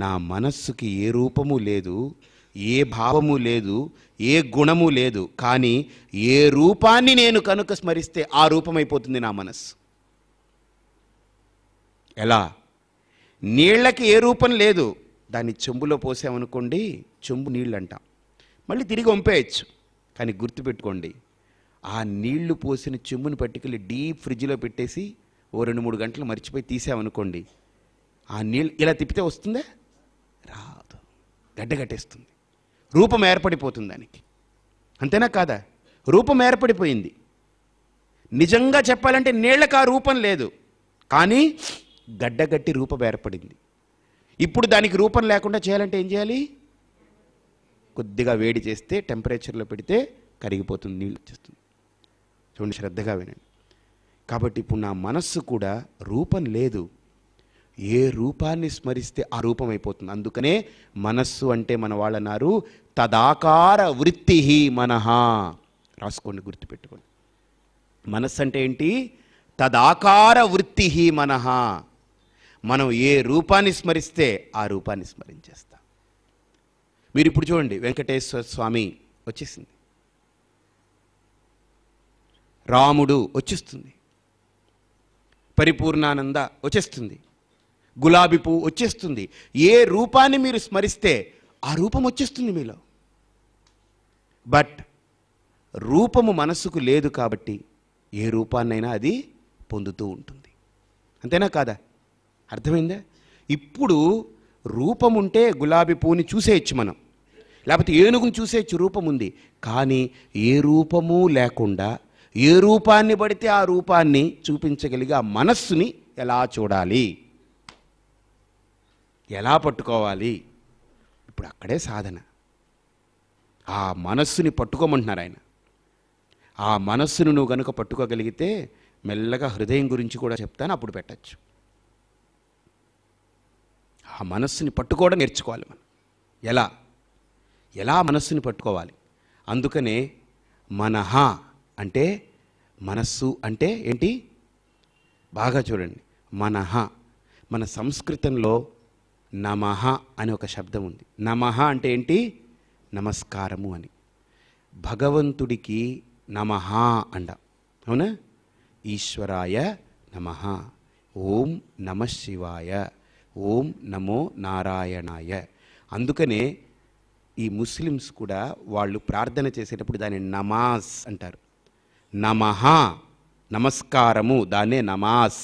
నా మనస్సుకి ఏ రూపము లేదు ఏ భావము లేదు ఏ గుణము లేదు కానీ ఏ రూపాన్ని నేను కనుక స్మరిస్తే ఆ రూపమైపోతుంది నా మనస్సు ఎలా నీళ్ళకి ఏ రూపం లేదు దాన్ని చెంబులో పోసామనుకోండి చెంబు నీళ్ళు అంటాం మళ్ళీ తిరిగి వంపేయచ్చు కానీ గుర్తుపెట్టుకోండి ఆ నీళ్లు పోసిన చెంబుని పట్టుకెళ్ళి డీప్ ఫ్రిడ్జ్లో పెట్టేసి ఓ రెండు మూడు గంటలు మర్చిపోయి తీసామనుకోండి ఆ నీళ్ళు ఇలా తిప్పితే వస్తుందా రాదు గడ్డగట్టేస్తుంది రూపం ఏర్పడిపోతుంది దానికి అంతేనా కాదా రూపం ఏర్పడిపోయింది నిజంగా చెప్పాలంటే నీళ్ళకి ఆ రూపం లేదు కానీ గడ్డగట్టి రూపం ఏర్పడింది ఇప్పుడు దానికి రూపం లేకుండా చేయాలంటే ఏం చేయాలి కొద్దిగా వేడి చేస్తే టెంపరేచర్లో పెడితే కరిగిపోతుంది నీళ్ళు వచ్చేస్తుంది చూడండి శ్రద్ధగా వినండి కాబట్టి ఇప్పుడు నా మనస్సు కూడా రూపం లేదు ఏ రూపాన్ని స్మరిస్తే ఆ రూపం అయిపోతుంది అందుకనే మనస్సు అంటే మన వాళ్ళు అన్నారు తదాకార వృత్తి మనహ రాసుకోండి గుర్తుపెట్టుకోండి మనస్సు అంటే ఏంటి తదాకార వృత్తి మనహ మనం ఏ రూపాన్ని స్మరిస్తే ఆ రూపాన్ని స్మరించేస్తాం మీరు ఇప్పుడు చూడండి వెంకటేశ్వర స్వామి వచ్చేసింది రాముడు వచ్చేస్తుంది పరిపూర్ణానంద వచ్చేస్తుంది గులాబీ పువ్వు వచ్చేస్తుంది ఏ రూపాన్ని మీరు స్మరిస్తే ఆ రూపం వచ్చేస్తుంది మీలో బట్ రూపము మనస్సుకు లేదు కాబట్టి ఏ రూపాన్నైనా అది పొందుతూ ఉంటుంది అంతేనా కాదా అర్థమైందా ఇప్పుడు రూపం ఉంటే గులాబీ పువ్వుని చూసేయచ్చు మనం లేకపోతే ఏనుగుని చూసేయచ్చు రూపం ఉంది కానీ ఏ రూపము లేకుండా ఏ రూపాన్ని పడితే ఆ రూపాన్ని చూపించగలిగే ఆ మనస్సుని ఎలా చూడాలి ఎలా పట్టుకోవాలి ఇప్పుడు అక్కడే సాధన ఆ మనస్సుని పట్టుకోమంటున్నారు ఆయన ఆ మనస్సును నువ్వు కనుక పట్టుకోగలిగితే మెల్లగా హృదయం గురించి కూడా చెప్తాను అప్పుడు పెట్టచ్చు ఆ మనస్సుని పట్టుకోవడం నేర్చుకోవాలి మనం ఎలా ఎలా మనస్సుని పట్టుకోవాలి అందుకనే మనహ అంటే మనస్సు అంటే ఏంటి బాగా చూడండి మనహ మన సంస్కృతంలో నమః అని ఒక శబ్దం ఉంది నమః అంటే ఏంటి నమస్కారము అని భగవంతుడికి నమః అండ అవునా ఈశ్వరాయ నమః ఓం నమ శివాయ ఓం నమో నారాయణాయ అందుకనే ఈ ముస్లిమ్స్ కూడా వాళ్ళు ప్రార్థన చేసేటప్పుడు దాన్ని నమాజ్ అంటారు నమః నమస్కారము దాన్నే నమాజ్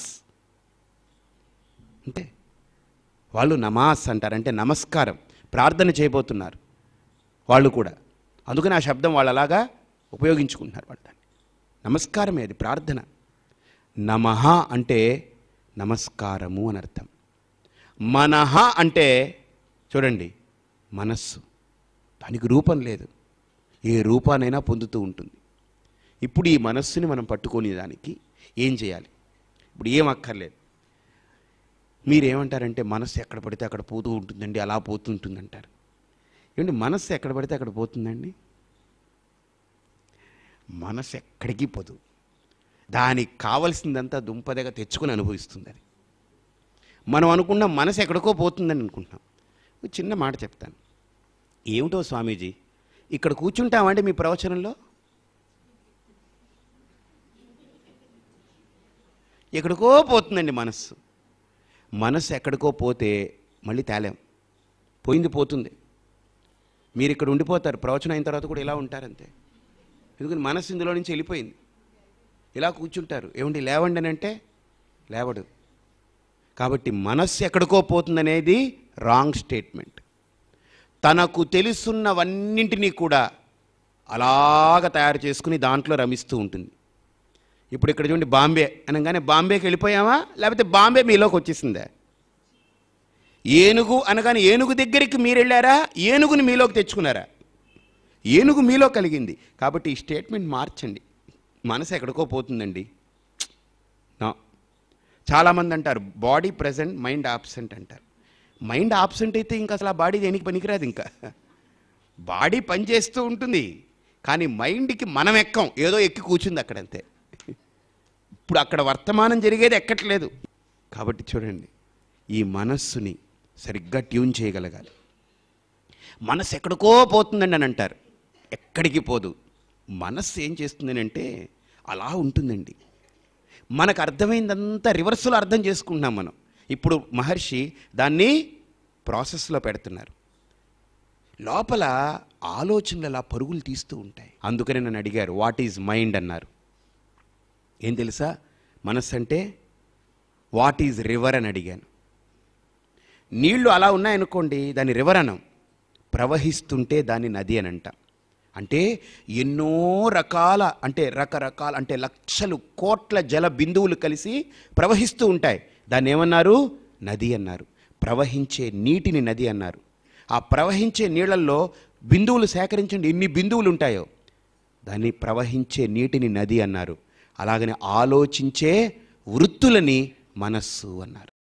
అంటే వాళ్ళు నమాజ్ అంటారు అంటే నమస్కారం ప్రార్థన చేయబోతున్నారు వాళ్ళు కూడా అందుకని ఆ శబ్దం వాళ్ళు అలాగా ఉపయోగించుకుంటున్నారు వాళ్ళు దాన్ని నమస్కారమే అది ప్రార్థన నమః అంటే నమస్కారము అని అర్థం మనహ అంటే చూడండి మనస్సు దానికి రూపం లేదు ఏ రూపానైనా పొందుతూ ఉంటుంది ఇప్పుడు ఈ మనస్సుని మనం పట్టుకునే దానికి ఏం చేయాలి ఇప్పుడు ఏం అక్కర్లేదు మీరేమంటారంటే మనస్సు ఎక్కడ పడితే అక్కడ పోతూ ఉంటుందండి అలా పోతుంటుంది అంటారు ఏమండి మనస్సు ఎక్కడ పడితే అక్కడ పోతుందండి మనస్సు ఎక్కడికి పోదు దానికి కావలసిందంతా దుంపదగా తెచ్చుకొని అనుభవిస్తుంది అది మనం అనుకున్న మనసు ఎక్కడికో పోతుందని అనుకుంటున్నాం ఒక చిన్న మాట చెప్తాను ఏమిటో స్వామీజీ ఇక్కడ కూర్చుంటామంటే మీ ప్రవచనంలో ఎక్కడికో పోతుందండి మనస్సు మనస్సు ఎక్కడికో పోతే మళ్ళీ తేలేం పోయింది పోతుంది మీరు ఇక్కడ ఉండిపోతారు ప్రవచనం అయిన తర్వాత కూడా ఇలా ఉంటారంతే ఎందుకని మనస్సు ఇందులో నుంచి వెళ్ళిపోయింది ఇలా కూర్చుంటారు ఏమండి లేవండి అని అంటే లేవడు కాబట్టి మనస్సు ఎక్కడికో పోతుందనేది రాంగ్ స్టేట్మెంట్ తనకు తెలుసున్నవన్నింటినీ కూడా అలాగ తయారు చేసుకుని దాంట్లో రమిస్తూ ఉంటుంది ఇప్పుడు ఇక్కడ చూడండి బాంబే అనగానే బాంబేకి వెళ్ళిపోయామా లేకపోతే బాంబే మీలోకి వచ్చేసిందా ఏనుగు అనగానే ఏనుగు దగ్గరికి మీరు వెళ్ళారా ఏనుగుని మీలోకి తెచ్చుకున్నారా ఏనుగు మీలో కలిగింది కాబట్టి ఈ స్టేట్మెంట్ మార్చండి మనసు ఎక్కడికో పోతుందండి నా చాలామంది అంటారు బాడీ ప్రజెంట్ మైండ్ ఆబ్సెంట్ అంటారు మైండ్ ఆబ్సెంట్ అయితే ఇంకా అసలు ఆ బాడీ దేనికి పనికిరాదు ఇంకా బాడీ పనిచేస్తూ ఉంటుంది కానీ మైండ్కి మనం ఎక్కం ఏదో ఎక్కి కూర్చుంది అక్కడంతే ఇప్పుడు అక్కడ వర్తమానం జరిగేది ఎక్కట్లేదు కాబట్టి చూడండి ఈ మనస్సుని సరిగ్గా ట్యూన్ చేయగలగాలి మనసు ఎక్కడికో పోతుందండి అని అంటారు ఎక్కడికి పోదు మనస్సు ఏం చేస్తుందని అంటే అలా ఉంటుందండి మనకు అర్థమైందంతా రివర్స్లో అర్థం చేసుకుంటున్నాం మనం ఇప్పుడు మహర్షి దాన్ని ప్రాసెస్లో పెడుతున్నారు లోపల ఆలోచనలు అలా పరుగులు తీస్తూ ఉంటాయి అందుకని నన్ను అడిగారు వాట్ ఈజ్ మైండ్ అన్నారు ఏం తెలుసా మనస్సు అంటే వాట్ ఈజ్ రివర్ అని అడిగాను నీళ్లు అలా ఉన్నాయనుకోండి దాన్ని రివర్ అనం ప్రవహిస్తుంటే దాన్ని నది అని అంటాం అంటే ఎన్నో రకాల అంటే రకరకాల అంటే లక్షలు కోట్ల జల బిందువులు కలిసి ప్రవహిస్తూ ఉంటాయి దాన్ని ఏమన్నారు నది అన్నారు ప్రవహించే నీటిని నది అన్నారు ఆ ప్రవహించే నీళ్ళల్లో బిందువులు సేకరించండి ఎన్ని బిందువులు ఉంటాయో దాన్ని ప్రవహించే నీటిని నది అన్నారు అలాగనే ఆలోచించే వృత్తులని మనస్సు అన్నారు